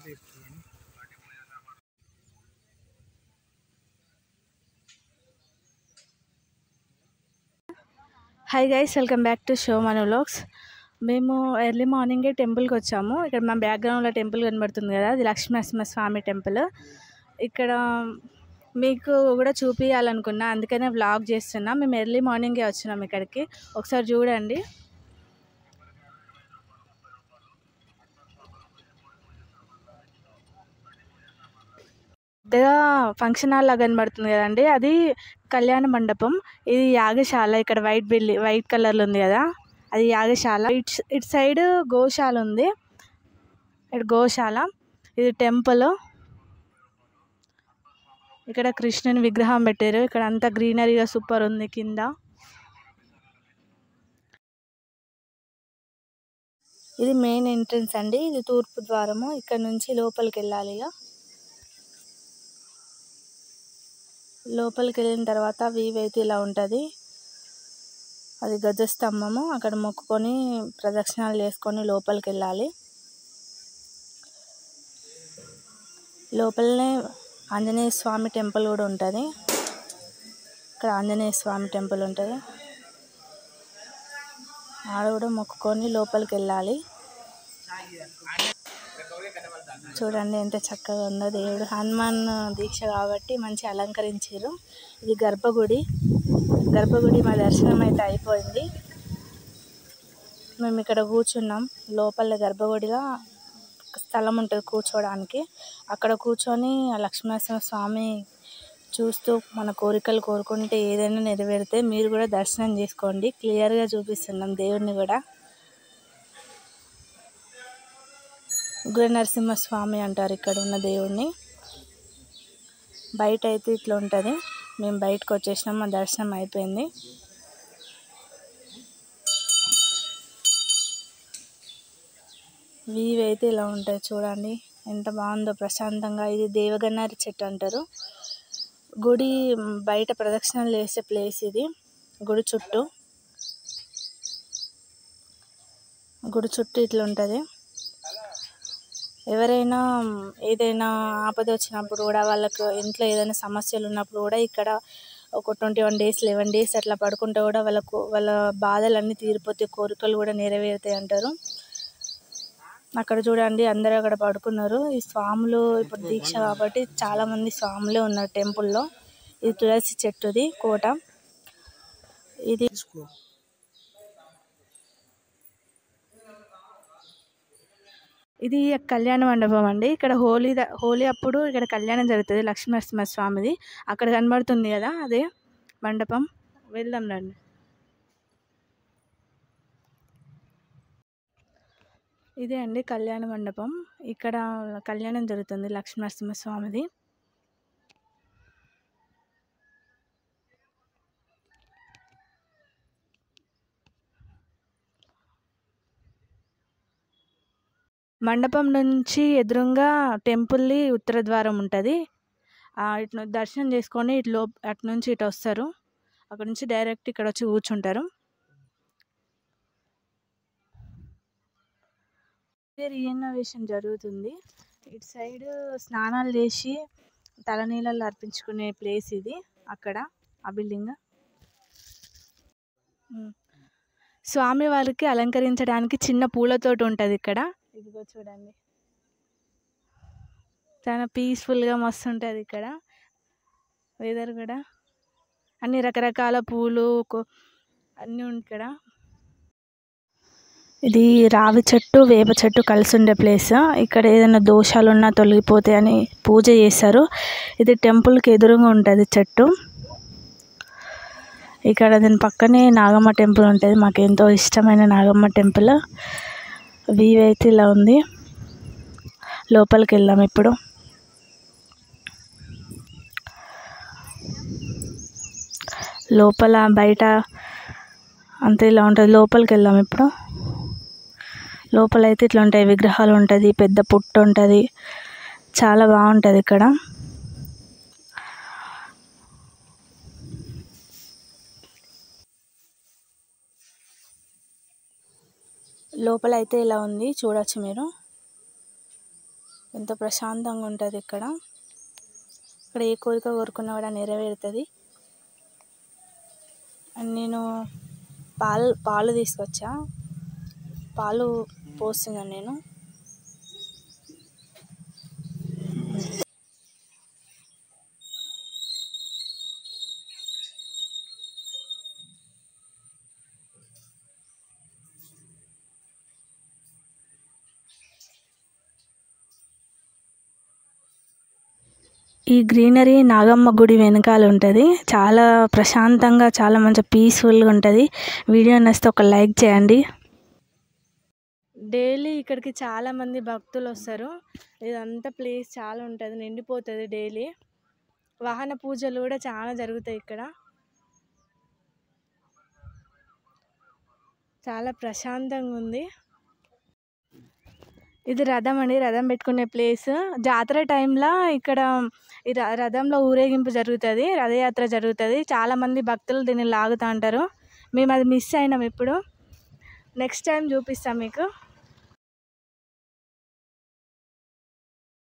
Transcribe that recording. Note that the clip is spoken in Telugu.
hi guys welcome back to show మన వ్లాగ్స్ మేము ఎర్లీ మార్నింగే టెంపుల్కి వచ్చాము ఇక్కడ మా బ్యాక్గ్రౌండ్లో టెంపుల్ కనబడుతుంది కదా అది లక్ష్మీనరసింహ స్వామి టెంపుల్ ఇక్కడ మీకు కూడా చూపించాలనుకున్నా అందుకనే వ్లాగ్ చేస్తున్నా మేము ఎర్లీ మార్నింగే వచ్చినాం ఇక్కడికి ఒకసారి చూడండి పెద్దగా ఫంక్షన్ హాల్ లాగా కనబడుతుంది కదండి అది కళ్యాణ మండపం ఇది యాగశాల ఇక్కడ వైట్ బిల్డింగ్ వైట్ కలర్లో ఉంది కదా అది యాగశాల ఇట్ ఇటు సైడ్ గోశాల ఉంది ఇటు గోశాల ఇది టెంపుల్ ఇక్కడ కృష్ణుని విగ్రహం పెట్టారు ఇక్కడ అంతా గ్రీనరీగా సూపర్ ఉంది కింద ఇది మెయిన్ ఎంట్రన్స్ అండి ఇది తూర్పు ద్వారము ఇక్కడ నుంచి లోపలికి వెళ్ళాలి ఇక లోపలికి వెళ్ళిన తర్వాత వ్యూ అయితే ఇలా ఉంటుంది అది గజస్తంభము అక్కడ మొక్కుకొని ప్రదక్షిణాలు చేసుకొని లోపలికి వెళ్ళాలి లోపలనే ఆంజనేయ స్వామి టెంపుల్ కూడా ఉంటుంది ఇక్కడ ఆంజనేయ స్వామి టెంపుల్ ఉంటుంది ఆడ కూడా మొక్కుకొని లోపలికి వెళ్ళాలి చూడండి ఎంత చక్కగా ఉందో దేవుడు హనుమాన్ దీక్ష కాబట్టి మంచి అలంకరించారు ఇది గర్భగుడి గర్భగుడి మా దర్శనం అయితే అయిపోయింది మేము ఇక్కడ కూర్చున్నాం లోపల గర్భగుడిలో స్థలం ఉంటుంది కూర్చోవడానికి అక్కడ కూర్చొని ఆ లక్ష్మీనరసింహ స్వామి చూస్తూ మన కోరికలు కోరుకుంటే ఏదైనా నెరవేరితే మీరు కూడా దర్శనం చేసుకోండి క్లియర్గా చూపిస్తున్నాం దేవుడిని కూడా ఉగ్ర నరసింహ స్వామి అంటారు ఇక్కడ ఉన్న దేవుడిని బయట అయితే ఇట్లా ఉంటుంది మేము బయటకు వచ్చేసినాం మా దర్శనం అయిపోయింది వీవ్ అయితే ఇలా ఉంటుంది చూడండి ఎంత బాగుందో ప్రశాంతంగా ఇది దేవగన్నారి చెట్టు అంటారు గుడి బయట ప్రదక్షిణలు చేసే ప్లేస్ ఇది గుడి చుట్టూ గుడి చుట్టూ ఇట్లా ఉంటుంది ఎవరైనా ఏదైనా ఆపద వచ్చినప్పుడు కూడా వాళ్ళకు ఇంట్లో ఏదైనా సమస్యలు ఉన్నప్పుడు కూడా ఇక్కడ ఒక twenty one days eleven days అట్లా పడుకుంటే కూడా వాళ్ళకు వాళ్ళ బాధలన్నీ తీరిపోతాయి కోరికలు కూడా నెరవేరుతాయి అంటారు అక్కడ చూడండి అందరూ అక్కడ పడుకున్నారు ఈ స్వాములు ఇప్పుడు దీక్ష కాబట్టి చాలా మంది స్వాములే ఉన్నారు టెంపుల్లో ఇది తులసి చెట్టుది కోట ఇది ఇది కళ్యాణ మండపం అండి ఇక్కడ హోలీ ద- హోలీ అప్పుడు ఇక్కడ కళ్యాణం జరుగుతుంది లక్ష్మీనరసింహ స్వామిది అక్కడ కనబడుతుంది కదా అదే మండపం వెళ్దాం రండి ఇదే అండి కళ్యాణ మండపం ఇక్కడ కళ్యాణం జరుగుతుంది లక్ష్మీనరసింహ స్వామిది మండపం నుంచి ఎదురుగా టెంపుల్ది ఉత్తర ద్వారం ఉంటుంది ఇటు దర్శనం చేసుకొని ఇటు లో అటు నుంచి ఇటు వస్తారు అక్కడ నుంచి డైరెక్ట్ ఇక్కడ వచ్చి కూర్చుంటారు ఇదే రీఇన్నోవేషన్ జరుగుతుంది ఇటు సైడ్ స్నానాలు చేసి తలనీళ్ళలు అర్పించుకునే ప్లేస్ ఇది అక్కడ ఆ బిల్డింగ్ స్వామి వారికి అలంకరించడానికి చిన్న పూలతోటి ఉంటుంది ఇక్కడ ఇదిగో చూడండి చాలా పీస్ఫుల్గా మస్తు ఉంటుంది ఇక్కడ వెదర్ కూడా అన్ని రకరకాల పూలు కొ- అన్నీ ఉంది ఇక్కడ ఇది రావి చెట్టు వేప చెట్టు కలిసి ఉండే ప్లేస్ ఇక్కడ ఏదైనా దోషాలు ఉన్నా తొలగిపోతాయి అని పూజ చేస్తారు ఇది టెంపుల్కి ఎదురుగా ఉంటుంది చెట్టు ఇక్కడ దీని పక్కనే నాగమ్మ టెంపుల్ ఉంటుంది మాకు ఎంతో ఇష్టమైన నాగమ్మ టెంపుల్ వ్యూ అయితే ఇలా ఉంది లోపలికి వెళ్దాం ఇప్పుడు లోపల బయట అంతా ఇలా ఉంటుంది లోపలికి వెళ్దాం ఇప్పుడు లోపల అయితే ఇట్లా ఉంటాయి విగ్రహాలు ఉంటుంది పెద్ద పుట్ట ఉంటుంది చాలా బాగుంటుంది ఇక్కడ లోపల అయితే ఇలా ఉంది చూడొచ్చు మీరు ఎంతో ప్రశాంతంగా ఉంటుంది ఇక్కడ ఇక్కడ ఏ కోరిక కోరుకున్నా కూడా నెరవేరుతుంది అండ్ నేను పాలు పాలు తీసుకొచ్చా పాలు పోస్తున్నాను నేను ఈ గ్రీనరీ నాగమ్మ గుడి వెనకాల ఉంటుంది చాలా ప్రశాంతంగా చాలా మంచి పీస్ఫుల్గా ఉంటుంది వీడియో నచ్చితే ఒక లైక్ చేయండి డైలీ ఇక్కడికి చాలా మంది భక్తులు వస్తారు ఇదంతా ప్లేస్ చాలా ఉంటుంది నిండిపోతుంది డైలీ వాహన పూజలు కూడా చాలా జరుగుతాయి ఇక్కడ చాలా ప్రశాంతంగా ఉంది ఇది రథం అండి రథం పెట్టుకునే ప్లేస్ జాతర టైంలో ఇక్కడ ఈ ర- రథంలో ఊరేగింపు జరుగుతుంది రథయాత్ర జరుగుతుంది చాలామంది భక్తులు దీన్ని లాగుతూ ఉంటారు మేము అది మిస్ అయినాం ఇప్పుడు నెక్స్ట్ టైం చూపిస్తాం మీకు